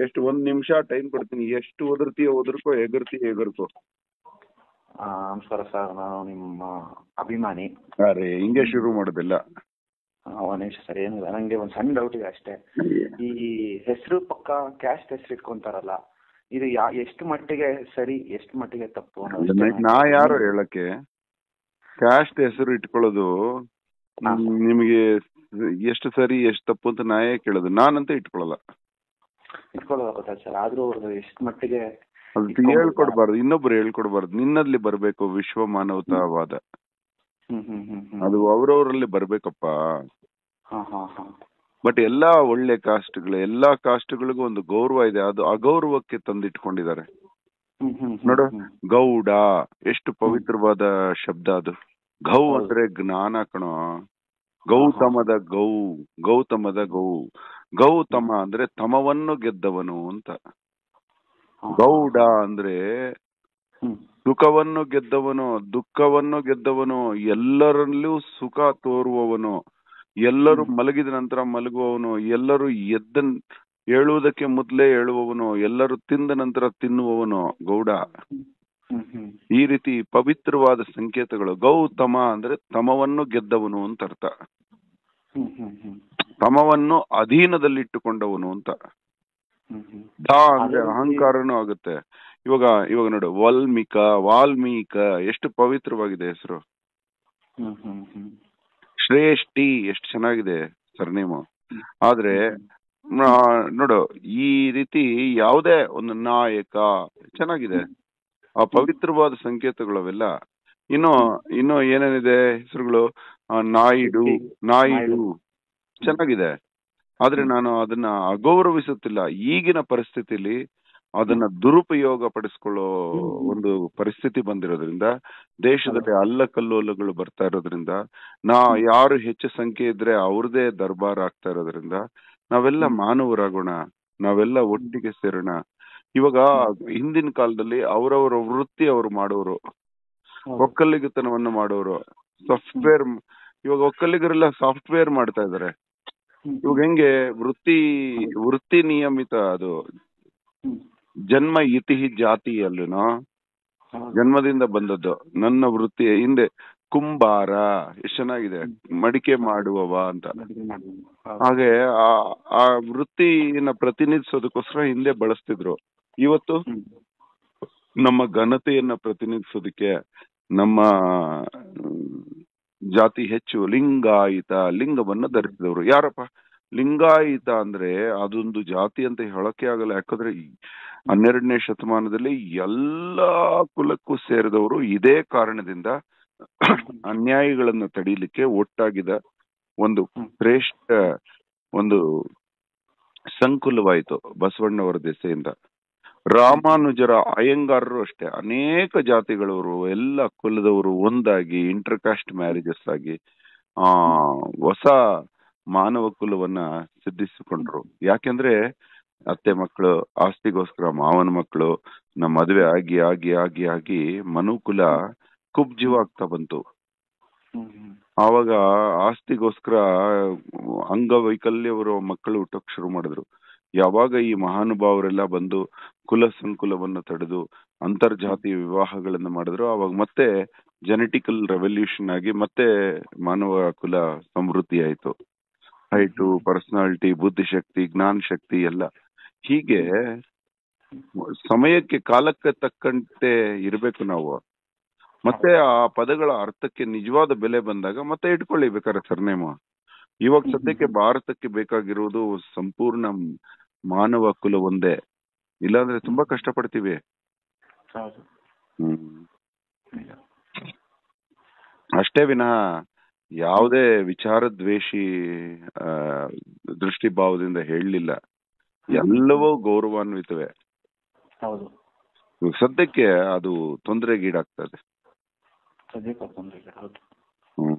ಎಷ್ಟು ಒಂದ್ ನಿಮಿಷ ಟೈಮ್ ಕೊಡ್ತೀನಿ ಎಷ್ಟು ಒದರ್ತೀಯ ಒದರ್ಕೋ ಎಗರ್ತೀಯ ಎಗರ್ಕೋ ಆ, ನಮಸ್ಕಾರ ಸರ್ ನಾನು ನಿಮ್ಮ ಅಭಿಮಾನಿ ಅರೆ ಹಿಂಗೆ ಶುರು ಮಾಡೋದಿಲ್ಲ ಆ, ಒಂದ್ ನಿಮಿಷ ಸರ್ ಏನಿಲ್ಲ ನಂಗೆ ಒಂದ್ ಸಣ್ಣ ಡೌಟ್ ಇದೆ ಅಷ್ಟೇ ಈ ಹೆಸರು ಪಕ್ಕ ಕ್ಯಾಸ್ಟ್ ಹೆಸರು ಇಟ್ಕೊಂತಾರಲ್ಲ ಇದು ಯಾ ಎಷ್ಟು ಮಟ್ಟಿಗೆ ಸರಿ ಎಷ್ಟು ಮಟ್ಟಿಗೆ ತಪ್ಪು ಅನ್ನೋದು ಅದನ್ನ ಅಷ್ಟೇ ನಾ ಯಾರು ಹೇಳಕ್ಕೆ ಕ್ಯಾಸ್ಟ್ ಹೆಸರು ಇಟ್ಕೊಳ್ಳೋದು ಹಾ. ಮ್, ನಿಮಗೆ ಎಷ್ಟು ಸರಿ ಎಷ್ಟು ತಪ್ಪು ಅಂತ ನಾಯೇ ಕೇಳೋದು ನಾನಂತೂ ಇಟ್ಕೊಳ್ಳಲ್ಲ ಇಟ್ಕೊಳ್ಳೋದು ಗೊತ್ತಾ ಸರ್ ಆದ್ರೂ ಅವ್ರದ್ದು ಎಷ್ಟು ಮಟ್ಟಿಗೆ ಅದು ಇಟ್ಕೊಂಡ್ಬಿಡ್ತಾರೆ. ಹೇಳ್ಕೊಡ್ಬಾರ್ದು ಇನ್ನೊಬ್ರು ಹೇಳ್ಕೊಡ್ಬಾರ್ದು ನಿನ್ನಲ್ಲಿ ಬರ್ಬೇಕು ವಿಶ್ವ ಮಾನವತಾವಾದ ಹ್ಮ್ ಹ್ಮ್ ಹ್ಮ್ ಹ್ಮ್ ಅದು ಅವ್ರವ್ರಲ್ಲಿ ಬರ್ಬೇಕಪ್ಪ ಹಾ ಹಾ ಹಾ ಬಟ್ ಎಲ್ಲಾ ಒಳ್ಳೆ ಕಾಸ್ಟ್ಗಳು ಎಲ್ಲಾ ಕಾಸ್ಟ್ಗಳಿಗೂ ಒಂದು ಗೌರವ ಇದೆ ಅದು ಅಗೌರವಕ್ಕೆ ತಂದಿಟ್ಕೊಂಡಿದ್ದಾರೆ ಹ್ಮ್ ಹ್ಮ್ ಹ್ಮ್ ನೋಡು ಹ್ಮ್. ಗೌಡ ಎಷ್ಟು ಪವಿತ್ರವಾದ ಶಬ್ದ ಅದು ಗೌ ಹೌದು. ಅಂದ್ರೆ ಜ್ಞಾನ ಕಣೋ ಗೌತಮದ ಗೌ ಗೌತಮದ ಗೌ ಗೌತಮ ಅಂದ್ರೆ ತಮವನ್ನು ಗೆದ್ದವನು ಅಂತ ಹಾ, ಹಾ. ಗೌಡ ಅಂದ್ರೆ ಹ್ಮ್ ಸುಖವನ್ನು ಗೆದ್ದವನು ದುಃಖವನ್ನು ಗೆದ್ದವನು ಎಲ್ಲರಲ್ಲೂ ಸುಖ ತೋರುವವನು ಎಲ್ಲರೂ ಮಲಗಿದ ನಂತರ ಮಲಗುವವನು ಎಲ್ಲರೂ ಎದ್ದ ಹೇಳುವುದಕ್ಕೆ ಮೊದಲೇ ಹೇಳುವವನು ಎಲ್ಲರೂ ತಿಂದ ನಂತರ ತಿನ್ನುವವನು ಗೌಡ ಹ್ಮ್ ಹ್ಮ್ ಈ ರೀತಿ ಪವಿತ್ರವಾದ ಸಂಕೇತಗಳು ಗೌತಮ ಅಂದ್ರೆ ತಮವನ್ನು ಗೆದ್ದವನು ಅಂತ ಅರ್ಥ ಹ್ಮ್ ಹ್ಮ್ ಹ್ಮ್ ತಮವನ್ನು ಅಧೀನದಲ್ಲಿಟ್ಟುಕೊಂಡವನು ಅಂತ ಹ್ಮ್ ಹ್ಮ್ ದ ಅಂದ್ರೆ ಅಹಂಕಾರನೂ ಆಗುತ್ತೆ ಇವಾಗ ಇವಾಗ ನೋಡು ವಾಲ್ಮೀಕ ವಾಲ್ಮೀಕ ಎಷ್ಟು ಪವಿತ್ರವಾಗಿದೆ ಹೆಸರು ಹ್ಮ್ ಹ್ಮ್ ಹ್ಮ್ ಶ್ರೇಷ್ಠಿ ಎಷ್ಟು ಚೆನ್ನಾಗಿದೆ ಸರ್ನೇಮು ಆದ್ರೆ ಆ, ನೋಡು ಈ ರೀತಿ ಯಾವುದೇ ಒಂದು ನಾಯಕ ಚೆನ್ನಾಗಿದೆ ಆ ಪವಿತ್ರವಾದ ಸಂಕೇತಗಳು ಅವೆಲ್ಲ ಇನ್ನು ಇನ್ನು ಏನೇನಿದೆ ಹೆಸರುಗಳು ಆ, ನಾಯ್ಡು ನಾಯ್ಡು ಚೆನ್ನಾಗಿದೆ ಆದ್ರೆ ನಾನು ಅದನ್ನ ಅಗೌರವಿಸುತ್ತಿಲ್ಲ ಈಗಿನ ಪರಿಸ್ಥಿತಿಲಿ ಅದನ್ನ ದುರುಪಯೋಗ ಪಡಿಸ್ಕೊಳ್ಳೋ ಒಂದು ಪರಿಸ್ಥಿತಿ ಬಂದಿರೋದ್ರಿಂದ ದೇಶದಲ್ಲಿ ಅಲ್ಲಕಲ್ಲೋಲಗಳು ಬರ್ತಾ ಇರೋದ್ರಿಂದ ನಾ ಯಾರು ಹೆಚ್ಚು ಸಂಖ್ಯೆ ಇದ್ರೆ ಅವ್ರದೇ ದರ್ಬಾರ್ ಆಗ್ತಾ ಇರೋದ್ರಿಂದ ನಾವೆಲ್ಲ ಮಾನವರಾಗೋಣ ನಾವೆಲ್ಲ ಒಟ್ಟಿಗೆ ಸೇರೋಣ ಇವಾಗ ಹಿಂದಿನ ಕಾಲದಲ್ಲಿ ಅವರವರ ವೃತ್ತಿ ಅವ್ರು ಮಾಡೋರು ಒಕ್ಕಲಿಗತನವನ್ನು ಮಾಡೋರು ಸಾಫ್ಟ್ವೇರ್ ಇವಾಗ ಒಕ್ಕಲಿಗರೆಲ್ಲ ಸಾಫ್ಟ್ವೇರ್ ಮಾಡ್ತಾ ಇದಾರೆ ಇವಾಗ ಹೆಂಗೆ ವೃತ್ತಿ ವೃತ್ತಿ ನಿಯಮಿತ ಅದು ಹ್ಮ್. ಜನ್ಮ ಇತಿ ಜಾತಿ ಅಲ್ಲೇನೋ ಹೌದು. ಜನ್ಮದಿಂದ ಬಂದದ್ದು ನನ್ನ ವೃತ್ತಿ ಹಿಂದೆ ಕುಂಬಾರ ಎಷ್ಟು ಚೆನ್ನಾಗಿದೆ ಮಡಿಕೆ ಮಾಡುವವ ಅಂತ ಅಡುಗೆ ಮಾಡೋದು. ಹೌದು. ಹಾಗೆ ಆ ಆ ವೃತ್ತಿನ ಪ್ರತಿನಿಧಿಸೋದಕ್ಕೋಸ್ಕರ ಹಿಂದೆ ಬಳಸ್ತಿದ್ರು ಇವತ್ತು ಹ್ಮ್. ನಮ್ಮ ಘನತೆಯನ್ನ ಪ್ರತಿನಿಧಿಸೋದಕ್ಕೆ ನಮ್ಮ ಮ್, ಜಾತಿ ಹೆಚ್ಚು ಲಿಂಗಾಯಿತ ಲಿಂಗವನ್ನ ಧರಿಸಿದವರು ಯಾರಪ್ಪ ಲಿಂಗಾಯಿತ ಅಂದ್ರೆ ಅದೊಂದು ಜಾತಿ ಅಂತ ಹೇಳಕ್ಕೆ ಆಗಲ್ಲ ಯಾಕಂದ್ರೆ ಈ ಹನ್ನೆರಡನೇ ಶತಮಾನದಲ್ಲಿ ಎಲ್ಲಾ ಕುಲಕ್ಕೂ ಸೇರಿದವರು ಇದೇ ಕಾರಣದಿಂದ ಅನ್ಯಾಯಗಳನ್ನ ತಡೀಲಿಕ್ಕೆ ಒಟ್ಟಾಗಿದ ಒಂದು ಶ್ರೇಷ್ಠ ಒಂದು ಸಂಕುಲವಾಯಿತು ಬಸವಣ್ಣವರ ದೆಸೆಯಿಂದ ರಾಮಾನುಜರ ಅಯ್ಯಂಗಾರರು ಅಷ್ಟೇ ಅನೇಕ ಜಾತಿಗಳವರು ಎಲ್ಲ ಕುಲದವರು ಒಂದಾಗಿ ಇಂಟರ್ ಕಾಸ್ಟ್ ಮ್ಯಾರೇಜಸ್ ಆಗಿ ಆ ಹೊಸ ಮಾನವ ಕುಲವನ್ನ ಸಿದ್ಧಿಸಿಕೊಂಡ್ರು ಯಾಕೆಂದ್ರೆ ಅತ್ತೆ ಮಕ್ಕಳು ಆಸ್ತಿಗೋಸ್ಕರ ಮಾವನ ಮಕ್ಕಳು ನಮ್ಮ ಮದುವೆ ಆಗಿ ಆಗಿ ಆಗಿ ಆಗಿ ಮನುಕುಲ ಕುಬ್ಜವಾಗ್ತಾ ಬಂತು ಹ್ಮ್ ಹ್ಮ್. ಆವಾಗ ಆಸ್ತಿಗೋಸ್ಕರ ಅಂಗವೈಕಲ್ಯವರು ಮಕ್ಕಳು ಹುಟ್ಟಕ್ ಶುರು ಮಾಡಿದ್ರು ಯಾವಾಗ ಈ ಮಹಾನುಭಾವರೆಲ್ಲ ಬಂದು ಕುಲ ಸಂಕುಲವನ್ನು ತಡೆದು ಅಂತರ್ಜಾತಿ ವಿವಾಹಗಳನ್ನ ಮಾಡಿದ್ರು ಅವಾಗ ಮತ್ತೆ ಜೆನೆಟಿಕಲ್ ರೆವಲ್ಯೂಷನ್ ಆಗಿ ಮತ್ತೆ ಮಾನವ ಕುಲ ಸಮೃದ್ಧಿ ಆಯ್ತು ಹೈಟು ಪರ್ಸನಾಲಿಟಿ ಬುದ್ಧಿಶಕ್ತಿ ಜ್ಞಾನ ಶಕ್ತಿ ಎಲ್ಲ ಹೀಗೆ ಸಮಯಕ್ಕೆ ಕಾಲಕ್ಕೆ ತಕ್ಕಂತೆ ಇರ್ಬೇಕು ನಾವು ಮತ್ತೆ ಆ ಪದಗಳ ಅರ್ಥಕ್ಕೆ ನಿಜವಾದ ಬೆಲೆ ಬಂದಾಗ ಮತ್ತೆ ಇಟ್ಕೊಳ್ಳಿ ಬೇಕಾದ್ರೆ ಸರ್ನೇಮ ಇವಾಗ ಸದ್ಯಕ್ಕೆ ಭಾರತಕ್ಕೆ ಬೇಕಾಗಿರುವುದು ಸಂಪೂರ್ಣ ಮಾನವ ಕುಲ ಒಂದೇ ಇಲ್ಲಾಂದ್ರೆ ತುಂಬಾ ಕಷ್ಟಪಡ್ತೀವಿ ಹೌದು ಹ್ಮ್ ನಿಜ. ಅಷ್ಟೇ ವಿನಃ ಯಾವುದೇ ವಿಚಾರ ದ್ವೇಷಿ ಆ, ದೃಷ್ಟಿಭಾವದಿಂದ ಹೇಳಲಿಲ್ಲ ಎಲ್ಲವೂ ಗೌರವಾನ್ವಿತವೇ ಹೌದು ಇವಾಗ ಸದ್ಯಕ್ಕೆ ಅದು ತೊಂದರೆಗೀಡಾಗ್ತದೆ ಸದ್ಯಕ್ಕೆ ತೊಂದ್ರೆ ಇಲ್ಲ ಹೌದು ಹ್ಮ್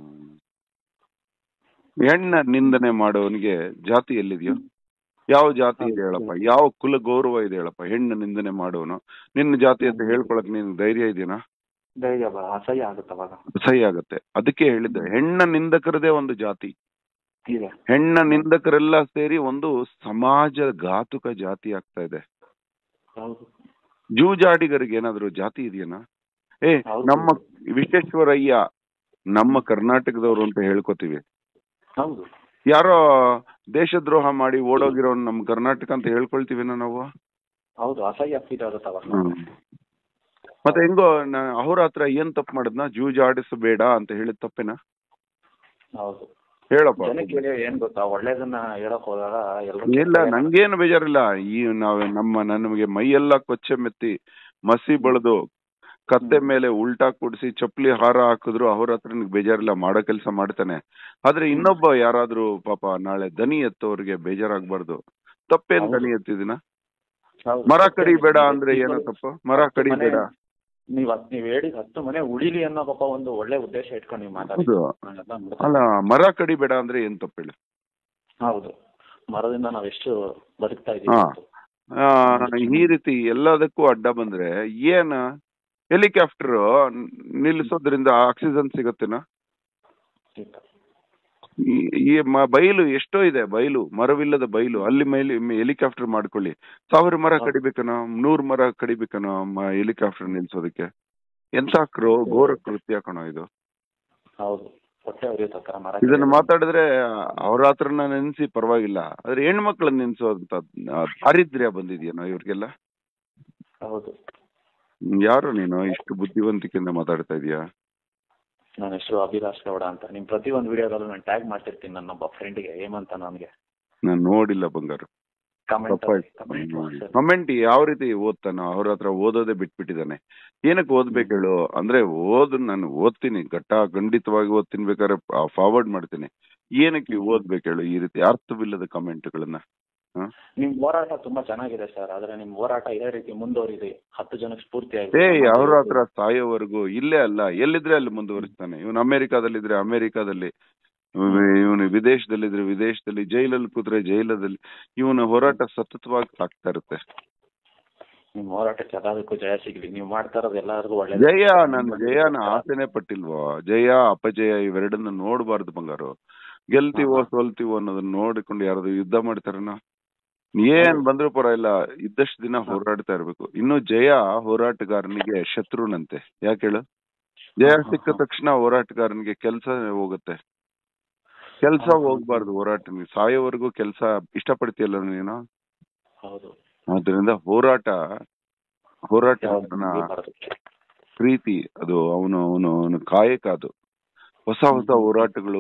ಹೆಣ್ಣ ನಿಂದನೆ ಮಾಡೋವನಿಗೆ ಜಾತಿ ಎಲ್ಲಿದೆಯೋ ಯಾವ ಜಾತಿ ಇದೆ ಹೇಳಪ್ಪ ಯಾವ ಕುಲ ಗೌರವ ಇದೆ ಹೇಳಪ್ಪ ಹೆಣ್ಣು ನಿಂದನೆ ಮಾಡೋನು ನಿನ್ನ ಜಾತಿ ಅಂತ ಹೇಳ್ಕೊಳಕ್ ನೀನ್ ಧೈರ್ಯ ಇದೆಯಾ ಧೈರ್ಯ ಬ- ಅಸಹ್ಯ ಆಗುತ್ತೆ ಅವಾಗ ಅಸಹ್ಯ ಆಗತ್ತೆ ಅದಕ್ಕೆ ಹೇಳಿದ್ದೆ ಹೆಣ್ಣ ನಿಂದಕರದೇ ಒಂದು ಜಾತಿ ಇದೆ ಹೆಣ್ಣ ನಿಂದಕರೆಲ್ಲ ಸೇರಿ ಒಂದು ಸಮಾಜ ಘಾತುಕ ಜಾತಿ ಆಗ್ತಾ ಇದೆ ಹೌದು ಜೂಜಾಡಿಗರಿಗೆ ಏನಾದ್ರು ಜಾತಿ ಇದೆಯೇನಾ ಏ ಹೌದು. ನಮ್ಮ ವಿಶ್ವೇಶ್ವರಯ್ಯ ನಮ್ಮ ಕರ್ನಾಟಕದವರು ಅಂತ ಹೇಳ್ಕೊತೀವಿ ಹೌದು ಯಾರೋ ದೇಶದ್ರೋಹ ಮಾಡಿ ಓಡೋಗಿರೋ ನಮ್ಮ ಕರ್ನಾಟಕ ಅಂತ ಹೇಳ್ಕೊಳ್ತೀವಿನ ನಾವು ಹೌದು ಅಸಹ್ಯ ಫೀಲ್ ಆಗುತ್ತೆ ಅವಾಗ ಹ್ಮ್. ಮತ್ತೆ ಹೆಂಗೋ ನ- ಅವ್ರ ಹತ್ರ ಏನ್ ತಪ್ಪು ಮಾಡಿದ್ನ ಜೂಜಾಡಿಸಬೇಡ ಅಂತ ಹೇಳಿದ ತಪ್ಪೇನಾ ಹೌದು ಹೇಳಪ್ಪ ಜನಕ್ಕೆ ಏನ್ ಗೊತ್ತಾ ಒಳ್ಳೇದನ್ನ ಹೇಳಕ್ ಹೋದಾಗ ಎಲ್ಲರೂ ಇಲ್ಲ ನಂಗೇನು ಬೇಜಾರಿಲ್ಲ ಈ ನಾವ್ ನಮ್ಮ ನಮಗೆ ಮೈಯೆಲ್ಲ ಕೊಚ್ಚೆ ಮೆತ್ತಿ ಮಸಿ ಬಳ್ದು ಕತ್ತೆ ಮೇಲೆ ಉಲ್ಟಾ ಕೂಡಿಸಿ ಚಪ್ಪಲಿ ಹಾರ ಹಾಕಿದ್ರು ಅವ್ರ ಹತ್ರ ನಿನ್ಗೆ ಬೇಜಾರಿಲ್ಲ ಮಾಡೋ ಕೆಲಸ ಮಾಡ್ತಾನೆ ಆದ್ರೆ ಇನ್ನೊಬ್ಬ ಯಾರಾದ್ರೂ ಪಾಪ ನಾಳೆ ದನಿ ಎತ್ತೋರ್ಗೆ ಬೇಜಾರಾಗ್ಬಾರ್ದು ತಪ್ಪೇನ್ ಹೌದು. ದನಿ ಎತ್ತಿದಿನ ಹೌದು. ಮರ ಕಡಿಬೇಡ ಅಂದ್ರೆ ಏನೋ ತಪ್ಪು ಮರ ಕಡಿಬೇಡ ನೀವ್ ಅದ್ ನೀವ್ ಹೇಳಿದ್ ಹತ್ತು ಮನೆ ಉಳಿಲಿ ಅನ್ನೋ ಪಾಪ ಒಂದು ಒಳ್ಳೆ ಉದ್ದೇಶ ಇಟ್ಕೊಂಡು ನೀವು ಮಾತಾಡಿ ಹೌದು ಅಲ್ಲ ಮರ ಕಡಿಬೇಡ ಅಂದ್ರೆ ಏನ್ ತಪ್ಪು ಹೇಳು ಹೌದು ಮರದಿಂದ ನಾವ್ ಎಷ್ಟು ಬದುಕ್ತಾ ಹಾ. ಇದೀವಿ ಆ, ಈ ರೀತಿ ಎಲ್ಲದಕ್ಕೂ ಅಡ್ಡ ಬಂದ್ರೆ ಏನ್ ಹೆಲಿಕಾಪ್ಟರ್ ನಿಲ್ಲಿಸೋದ್ರಿಂದ ಆಕ್ಸಿಜನ್ ಸಿಗತ್ತೇನಾ ಈ- ಈ ಮ- ಬಯಲು ಎಷ್ಟೋ ಇದೆ ಬಯಲು ಮರವಿಲ್ಲದ ಬಯಲು ಅಲ್ಲಿ ಮೇಲೆ ಹೆಲಿಕಾಪ್ಟರ್ ಮಾಡ್ಕೊಳ್ಳಿ ಸಾವಿರ ಮರ ಹೌದು. ಕಡಿಬೇಕನೋ ನೂರ್ ಮರ ಕಡಿಬೇಕನೋ ಹೆಲಿಕಾಪ್ಟರ್ ನಿಲ್ಸೋದಕ್ಕೆ ಎಂತ ಕ್ರೋ ಘೋರ ಕೃತ್ಯ ಕಣೋ ಇದು ಹೌದು ಹೊಟ್ಟೆ ಉರಿಯುತ್ತೆ ಆ ತರ ಮರ ಇದನ್ನ ಮಾತಾಡಿದ್ರೆ ಅವ್ರ ಹತ್ರನ ನೆನ್ಸಿ ಪರವಾಗಿಲ್ಲ ಆದ್ರೆ ಹೆಣ್ಮಕ್ಳನ್ನ ನೆನ್ಸೋಂತ ದಾರಿದ್ರ್ಯ ಬಂದಿದ್ಯೇನೋ ಇವ್ರಿಗೆಲ್ಲ ಹೌದು ಹ್ಮ್, ಯಾರು ನೀನು ಇಷ್ಟು ಬುದ್ಧಿವಂತಿಕೆಯಿಂದ ಮಾತಾಡ್ತಾ ಇದೀಯಾ ನನ್ನ ಹೆಸರು ಅಭಿಲಾಷ್ ಗೌಡ ಅಂತ ನಿಮ್ ಪ್ರತಿ ಒಂದು ವಿಡಿಯೋದಲ್ಲೂ ನಾನು ಟ್ಯಾಗ್ ಮಾಡ್ತಿರ್ತೀನಿ ನನ್ನೊಬ್ಬ ಫ್ರೆಂಡ್ಗೆ ಹೇಮಂತ ನನಗೆ ನಾನ್ ನೋಡಿಲ್ಲ ಬಂಗಾರು ಕಮೆಂಟ್ ತಪ್ಪಾಯ್ತು ಕಮೆಂಟ್ ಯಾವ ರೀತಿ ಓದ್ತಾನೋ ಅವ್ರ ಹತ್ರ ಓದೋದೇ ಬಿಟ್ಬಿಟ್ಟಿದ್ದಾನೆ ಏನಕ್ಕೆ ಓದ್ಬೇಕು ಹೇಳು ಅಂದ್ರೆ ಓದ್ ನಾನು ಓದ್ತೀನಿ ಘಟ್ಟ ಖಂಡಿತವಾಗಿ ಓದ್ತೀನಿ ಬೇಕಾದ್ರೆ ಫಾರ್ವರ್ಡ್ ಮಾಡ್ತೀನಿ ಏನಕ್ಕೆ ಓದ್ಬೇಕು ಹೇಳು ಈ ರೀತಿ ಅರ್ಥವಿಲ್ಲದ ಕಮೆಂಟ್ಗಳನ್ನ ನಿಮ್ ಹೋರಾಟ ತುಂಬಾ ಚೆನ್ನಾಗಿದೆ ಸರ್ ಆದ್ರೆ ನಿಮ್ ಹೋರಾಟ ಇದೇ ರೀತಿ ಮುಂದುವರಿದೆ ಹತ್ತು ಜನಕ್ಕೆ ಸ್ಫೂರ್ತಿ ಏ ಅವ್ರ ಹತ್ರ ಸಾಯೋವರೆಗೂ ಇಲ್ಲೇ ಅಲ್ಲ ಎಲ್ಲಿದ್ರೆ ಅಲ್ಲಿ ಮುಂದುವರಿಸ್ತಾನೆ ಇವನು ಅಮೆರಿಕಾದಲ್ಲಿದ್ರೆ ಅಮೆರಿಕಾದಲ್ಲಿ ಇವನು ವಿದೇಶದಲ್ಲಿದ್ರೆ ವಿದೇಶದಲ್ಲಿ ಜೈಲಲ್ಲಿ ಕೂತ್ರೆ ಜೈಲದಲ್ಲಿ ಇವನ ಹೋರಾಟ ಸತತವಾಗಿ ಸಾಗ್ತಾ ಇರುತ್ತೆ ನಿಮ್ ಹೋರಾಟಕ್ಕೆ ಎಲ್ಲದಕ್ಕೂ ಜಯ ಸಿಗ್ಲಿ ನೀವು ಮಾಡ್ತಾ ಇರೋದು ಎಲ್ಲರಿಗೂ ಒಳ್ಳೆ ಜಯ ನಾನು ಜಯನ ಆಸೆನೆ ಪಟ್ಟಿಲ್ವೋ ಜಯ ಅಪಜಯ ಇವೆರಡನ್ನ ನೋಡ್ಬಾರ್ದು ಬಂಗಾರು ಗೆಲ್ತೀವೋ ಸೋಲ್ತೀವೋ ಅನ್ನೋದನ್ನ ನೋಡಿಕೊಂಡು ಯಾರಾದ್ರು ಯುದ್ಧ ಮಾಡ್ತಾರನ ಏನ್ ಬಂದ್ರು ಪರವಾಗಿಲ್ಲ ಇದ್ದಷ್ಟು ದಿನ ಹೋರಾಡ್ತಾ ಇರ್ಬೇಕು ಇನ್ನು ಜಯ ಹೋರಾಟಗಾರನಿಗೆ ಶತ್ರುನಂತೆ ಯಾಕೆ ಹೇಳು ಜಯ ಸಿಕ್ಕ ತಕ್ಷಣ ಹೋರಾಟಗಾರನಿಗೆ ಕೆಲಸ ಹೋಗುತ್ತೆ ಕೆಲ್ಸ ಹೋಗ್ಬಾರ್ದು ಹೋರಾಟ ಸಾಯೋವರೆಗೂ ಕೆಲಸ ಇಷ್ಟಪಡ್ತೀಯಲ್ಲ ನೀನು ಹೌದು ಆದ್ರಿಂದ ಹೋರಾಟ ಹೋರಾಟ ಯಾವ್ದು ನಿಲ್ಬಾರ್ದು. ಪ್ರೀತಿ ಅದು ಅವನು ಅವನು ಅವನು ಕಾಯಕ ಅದು ಹೊಸ ಹೊಸ ಹೋರಾಟಗಳು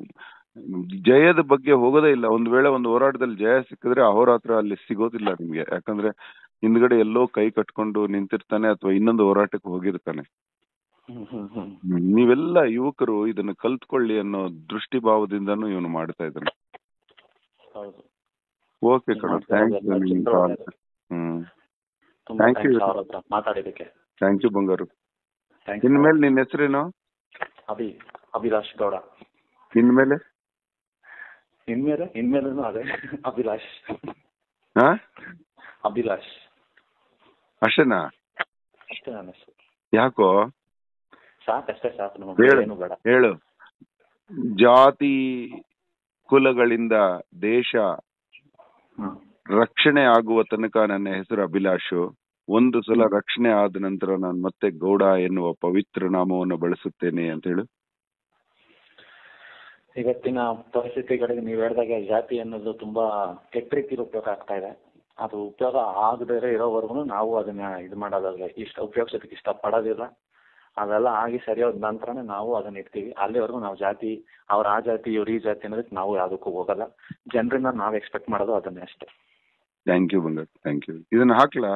ಜಯದ ಬಗ್ಗೆ ಹೋಗೋದೇ ಇಲ್ಲ ಒಂದ್ ವೇಳೆ ಒಂದು ಹೋರಾಟದಲ್ಲಿ ಜಯ ಸಿಕ್ಕಿದ್ರೆ ಅಹೋರಾತ್ರ ಅಲ್ಲಿ ಸಿಗೋದಿಲ್ಲ ನಿಮ್ಗೆ ಯಾಕಂದ್ರೆ ಹಿಂದ್ಗಡೆ ಎಲ್ಲೋ ಕೈ ಕಟ್ಕೊಂಡು ನಿಂತಿರ್ತಾನೆ ಅಥವಾ ಇನ್ನೊಂದು ಹೋರಾಟಕ್ಕೆ ಹೋಗಿರ್ತಾನೆ ಹ್ಮ್ ಹ್ಮ್ ಹ್ಮ್ ಹ್ಮ್. ನೀವೆಲ್ಲ ಯುವಕರು ಇದನ್ನ ಕಲ್ತ್ಕೊಳ್ಳಿ ಅನ್ನೋ ದೃಷ್ಟಿ ಭಾವದಿಂದಾನು ಇವನು ಮಾಡ್ತಾ ಇದ್ದಾನೆ ಹೌದು ಓಕೆ ಕಣ ಥ್ಯಾಂಕ್ಸ್ ನಿಮ್ ಕಾಲ್ ಹ್ಮ್ ತುಂಬಾ Thank you. ಥ್ಯಾಂಕ್ಸ್ ಅವ್ರ ಹತ್ರ ಮಾತಾಡಿದಕ್ಕೆ ಥ್ಯಾಂಕ್ ಯು ಬಂಗಾರು ಥ್ಯಾಂಕ್ಸ್ ಇನ್ಮೇಲೆ ನಿನ್ ಹೆಸರೇನು ಅಭಿ ಅಭಿಲಾಷ್ ಗೌಡ ಇನ್ಮೇಲೆ ಇನ್ಮೇಲೆ ಇನ್ಮೇಲೂ ಅದೇ ಅಭಿಲಾಷ್ ಹಾ ಅಭಿಲಾಷ್ ಅಷ್ಟೇನಾ ಅಷ್ಟೇ ನನ್ನ ಹೆಸರು ಯಾಕೋ ಸಾಕು ಅಷ್ಟೇ ಸಾಕು ನಮಗೆ ಹೇಳು. ಏನು ಬೇಡ ಹೇಳು ಜಾತಿ ಕುಲಗಳಿಂದ ದೇಶ ಹ್ಮ್ ರಕ್ಷಣೆ ಆಗುವ ತನಕ ನನ್ನ ಹೆಸರು ಅಭಿಲಾಷು ಒಂದು ಸಲ ರಕ್ಷಣೆ ಆದ ನಂತರ ನಾನು ಮತ್ತೆ ಗೌಡ ಎನ್ನುವ ಪವಿತ್ರ ನಾಮವನ್ನು ಬಳಸುತ್ತೇನೆ ಅಂತ ಹೇಳು ಇವತ್ತಿನ ಪರಿಸ್ಥಿತಿಗಳಿಗೆ ನೀವು ಹೇಳಿದಾಗೆ ಜಾತಿ ಅನ್ನೋದು ತುಂಬಾ ಕೆಟ್ಟ ರೀತಿಲಿ ಉಪಯೋಗ ಆಗ್ತಾ ಇದೆ ಅದು ಉಪಯೋಗ ಆಗದೇ ಇರೋವರೆಗೂ ನಾವು ಅದನ್ನ ಇದು ಮಾಡೋದಲ್ಲ ಇಷ್ಟ ಉಪಯೋಗಿಸೋದಕ್ಕೆ ಇಷ್ಟ ಪಡೋದಿಲ್ಲ ಅವೆಲ್ಲ ಆಗಿ ಸರಿಯಾದ ನಂತರನೇ ನಾವು ಅದನ್ನ ಇಡ್ತೀವಿ ಅಲ್ಲಿವರೆಗೂ ನಾವು ಜಾತಿ ಅವ್ರ ಆ ಜಾತಿ ಇವ್ರ ಈ ಜಾತಿ ಅನ್ನೋದಕ್ಕೆ ನಾವು ಯಾವುದಕ್ಕೂ ಹೋಗಲ್ಲ ಜನರಿಂದ ನಾವು ಎಕ್ಸ್ಪೆಕ್ಟ್ ಮಾಡೋದು ಅದನ್ನೇ ಅಷ್ಟೇ ಥ್ಯಾಂಕ್ ಯು ಬಂಗಾರ್ ಥ್ಯಾಂಕ್ ಯು ಇದನ್ನ ಹಾಕ್ಲಾ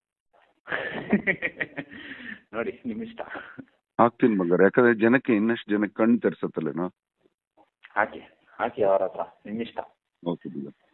ನೋಡಿ ನಿಮ್ ಇಷ್ಟ ಹಾಕ್ತೀನಿ ಬಂಗಾರ್ ಯಾಕಂದ್ರೆ ಜನಕ್ಕೆ ಇನ್ನಷ್ಟು ಜನಕ್ಕೆ ಕಣ್ಣು ತೆರ್ಸತ್ತಲ್ಲೇನೋ ಹಾಕಿ ಹಾಕಿ ಅವ್ರ ಹತ್ರ ನಿಮ್ ಇಷ್ಟ ಓಕೆ ಬಂಗಾರ್